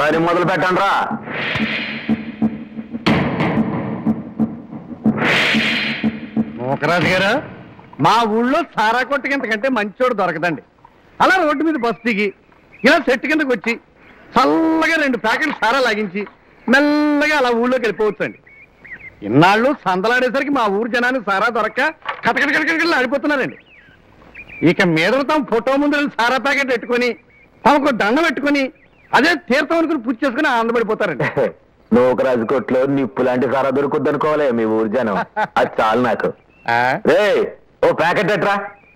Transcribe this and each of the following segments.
పని మొదలు పెట్టండి రా మోకరాజు గారు మా ఊళ్ళో సారా కొట్టు కిందకంటే మంచోడు దొరకదండి అలా రోడ్డు మీద బస్సు దిగి ఇలా చెట్టు కిందకు వచ్చి చల్లగా రెండు ప్యాకెట్లు సారా లాగించి మెల్లగా అలా ఊళ్ళోకి వెళ్ళిపోవచ్చండి ఇన్నాళ్ళు సందలాడేసరికి మా ఊరు జనానికి సారా దొరక్క కటకట కటకటలు ఆడిపోతున్నారండి ఇక మీద తమ ఫోటో ముందు వెళ్ళి సారా ప్యాకెట్ పెట్టుకొని తమకు దండం పెట్టుకొని అదే తీర్థం అనుకుని పూజ చేసుకుని ఆనందపడిపోతారండి నూకరాజు కొట్లో నిప్పు లాంటి సారా దొరుకుద్ది అనుకోవాలి మీ ఊరు జనం అది చాలు నాకు ఆ? రే ఓ ప్యాకెట్ ఎట్రా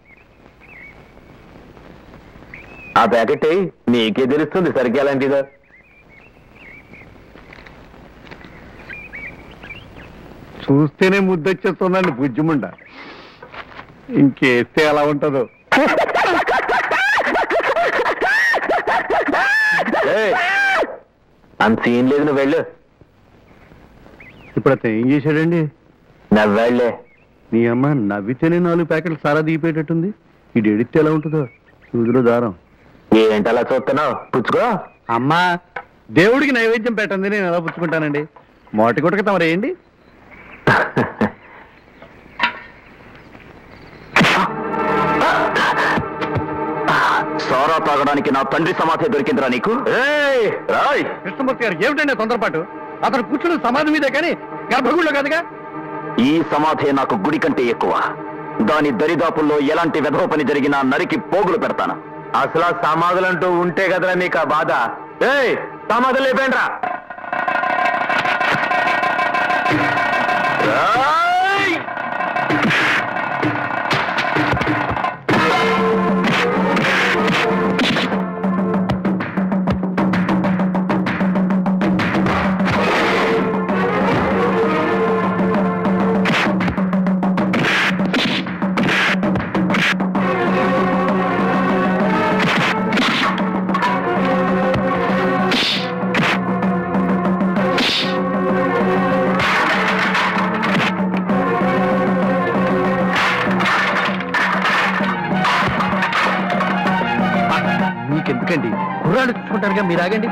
ఆ ప్యాకెట్ ఎయ్, నీకే తెలుస్తుంది సరిగ్గా ఎలాంటిదో చూస్తేనే ముద్దొచ్చేస్తుందండి బుజ్జిముండ ఇంకేస్తే ఎలా ఉంటుందో ఏయ్, అంత సీన్ లేదు నువ్వు వెళ్ళు ఇప్పుడు అతను ఏం చేశాడండి నవ్వాళ్లే నీ అమ్మ నవ్వితేనే నాలుగు ప్యాకెట్లు సారా దిగిపోయేటట్టుంది ఇది ఎడితే ఎలా ఉంటుందో సూదులో దారం ఏంటి అలా చూస్తున్నావు పుచ్చుకో అమ్మా దేవుడికి నైవేద్యం పెట్టండి నేను ఎలా పుచ్చుకుంటానండి మోటి కొట్టక తమరేయండి సారా తాగడానికి నా తండ్రి సమాధి దొరికిందిరా నీకు రాయ్ కృష్ణమూర్తి గారు ఏమిటండి ఆ తొందరపాటు అతను కూర్చున్న సమాధి మీదే కానీ గర్భగుడిలో కాదుగా ఈ సమాధి నాకు గుడి కంటే ఎక్కువ దాని దరిదాపుల్లో ఎలాంటి వెధవ పని జరిగినా నరికి పోగులు పెడతాను అసలు ఆ సమాధులంటూ ఉంటే కదరా నీకు ఆ బాధ ఏయ్ సమాధులు లేపేండ్రా రాయ్! మీకెందుకండి కుర్రాళ్ళు చూసుకుంటారుగా మీరు ఆగండి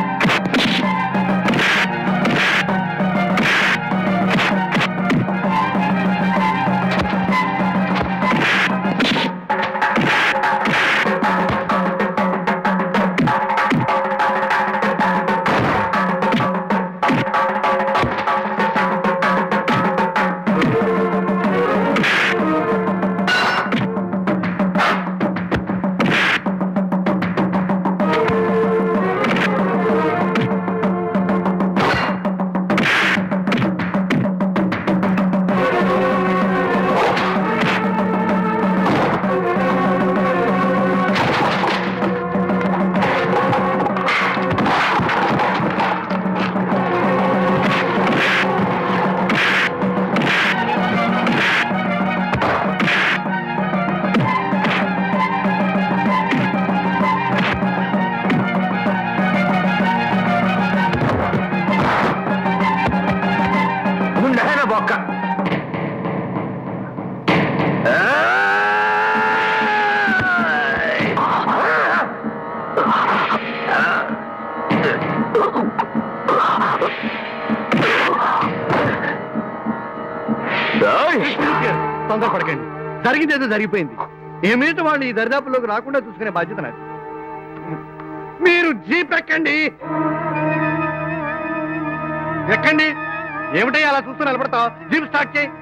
ఉండేనా బొక్క కృష్ణమూర్తి గారు, తొందరపడకండి జరిగింది ఏదో జరిగిపోయింది ఏమిటి వాళ్ళు ఈ దరిదాపుల్లోకి రాకుండా చూసుకునే బాధ్యత నాది మీరు జీప్ ఎక్కండి ఎక్కండి ఏమిటయ్యా అలా చూస్తూ నిలబడతావు జీప్ స్టార్ట్ చేయి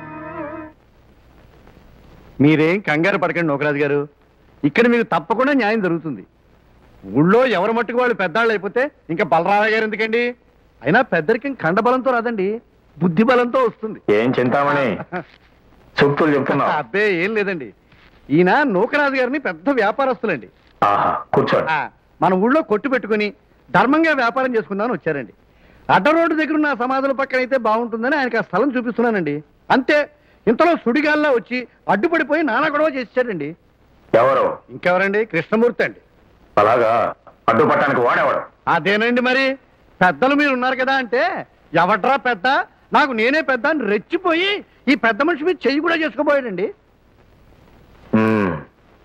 మీరేం కంగారు పడకండి నోకరాజు గారు ఇక్కడ మీకు తప్పకుండా న్యాయం జరుగుతుంది ఊళ్ళో ఎవరు మట్టుకు వాళ్ళు పెద్దాళ్ళు అయిపోతే ఇంకా బలరామయ్య గారు ఎందుకండి అయినా పెద్దరికం కండబలంతో రాదండి బుద్ధి బలంతో వస్తుంది ఏం చింతామణి చెప్తులు చెప్తున్నావు అబ్బే ఏం లేదండి ఈయన నూకరాజు గారిని పెద్ద వ్యాపారస్తులండి ఆహా కూర్చోండి ఆ, మన ఊళ్ళో కొట్టు పెట్టుకుని ధర్మంగా వ్యాపారం చేసుకుందామని వచ్చారండి అడ్డ రోడ్డు దగ్గర ఉన్న సమాధుల పక్కన అయితే బాగుంటుందని ఆయనకి ఆ స్థలం చూపిస్తున్నానండి అంతే ఇంతలో సుడిగాల్లో వచ్చి అడ్డుపడిపోయి నానా గొడవ చేశాడండి ఎవరు ఇంకెవరండి కృష్ణమూర్తి అండి అలాగా అడ్డుపట్టానికి వాడేవాడు అదేనండి మరి పెద్దలు మీరు ఉన్నారు కదా అంటే ఎవడ్రా పెద్ద నాకు నేనే పెద్ద అని రెచ్చిపోయి ఈ పెద్ద మనిషి మీద చెయ్యి కూడా చేసుకోబోయాడండి మ్మ్.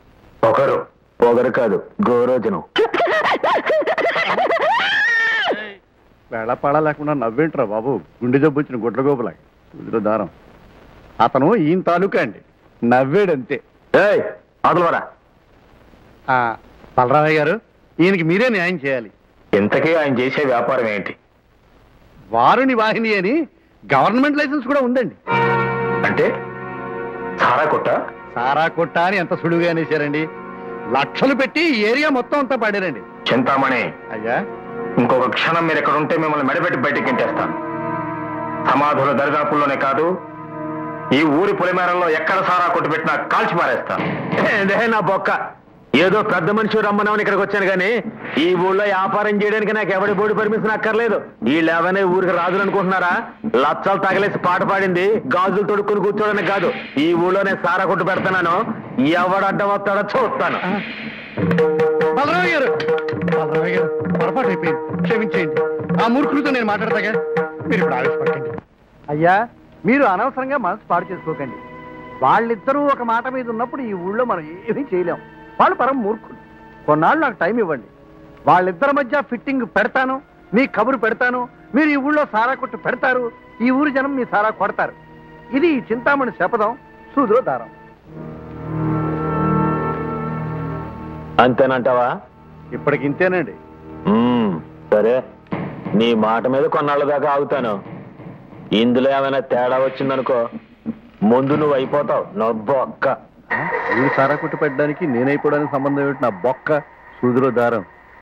ఒకరు పొగరు కాదు గోరోజనం వేళపాళ లేకుండా నవ్వేంట్రా బాబు గుండె జబ్బు వచ్చిన గుడ్ల గోపులా కుదిరే దారం అతను ఈయన తాలూకా అండి నవ్వేడంతే ఏయ్ అదలవరా ఆ, బలరామయ్య గారు ఈయనకి మీరే న్యాయం చేయాలి ఇంతకీ ఆయన చేసే వ్యాపారం ఏంటి వారుని వాహిని అని గవర్నమెంట్ లైసెన్స్ కూడా ఉందండి అంటే సారా కొట్ట సారా కొట్ట అని ఎంత సులువుగా అనేసారండి లక్షలు పెట్టి ఈ ఏరియా మొత్తం అంతా పాడారండి చింతామణి అయ్యా ఇంకొక క్షణం మీరు ఎక్కడ ఉంటే మిమ్మల్ని మెడబెట్టి బయటికి ఇంటేస్తాను సమాధుల దరిదాపుల్లోనే కాదు ఈ ఊరి పొలిమేరల్లో ఎక్కడ సారా కొట్టు పెట్టినా కాల్చి పారేస్తాను నా బొక్క ఏదో పెద్ద మనిషి రమ్మనవని ఇక్కడికి వచ్చాను కానీ ఈ ఊళ్ళో వ్యాపారం చేయడానికి నాకు ఎవడి బోడి పర్మిషన్ అక్కర్లేదు వీళ్ళు ఎవరైనా ఊరికి రాజులు అనుకుంటున్నారా లచ్చలు తగిలేసి పాట పాడింది గాజులు తొడుక్కుని కూర్చోడానికి కాదు ఈ ఊళ్ళోనే సారా కొట్టు పెడతాను ఎవడడ్డం వస్తాడో చూస్తాను బలరామయ్య గారు బలరామయ్య గారు పొరపాటు అయిపోయింది క్షమించేయండి ఆ మూర్ఖులతో నేను మాట్లాడతాగా మీరు ఇప్పుడు ఆవేశపడకండి అయ్యా మీరు అనవసరంగా మనసు పాడు చేసుకోకండి వాళ్ళిద్దరూ ఒక మాట మీద ఉన్నప్పుడు ఈ ఊళ్ళో మనం ఏమీ చేయలేం వాళ్ళు పరం మూర్ఖులు కొన్నాళ్ళు నాకు టైం ఇవ్వండి వాళ్ళిద్దరి మధ్య ఫిట్టింగ్ పెడతాను మీ కబురు పెడతాను మీరు ఈ ఊళ్ళో సారా కొట్టు పెడతారు ఈ ఊరి జనం మీ సారా కొడతారు ఇది ఈ చింతామణి శపథం సూదులో దారం అంతేనంటావా ఇప్పటికి ఇంతేనండి మ్మ్, సరే నీ మాట మీద కొన్నాళ్ళ దాకా ఆగుతాను ఇందులో ఏమైనా తేడా వచ్చిందనుకో ముందు నువ్వు అయిపోతావు నొబ్బ ఒక్క వీడు సారా కొట్టు పెట్టడానికి నేనైపోవడానికి సంబంధం ఏమిటి నా బొక్క సూదిలో దారం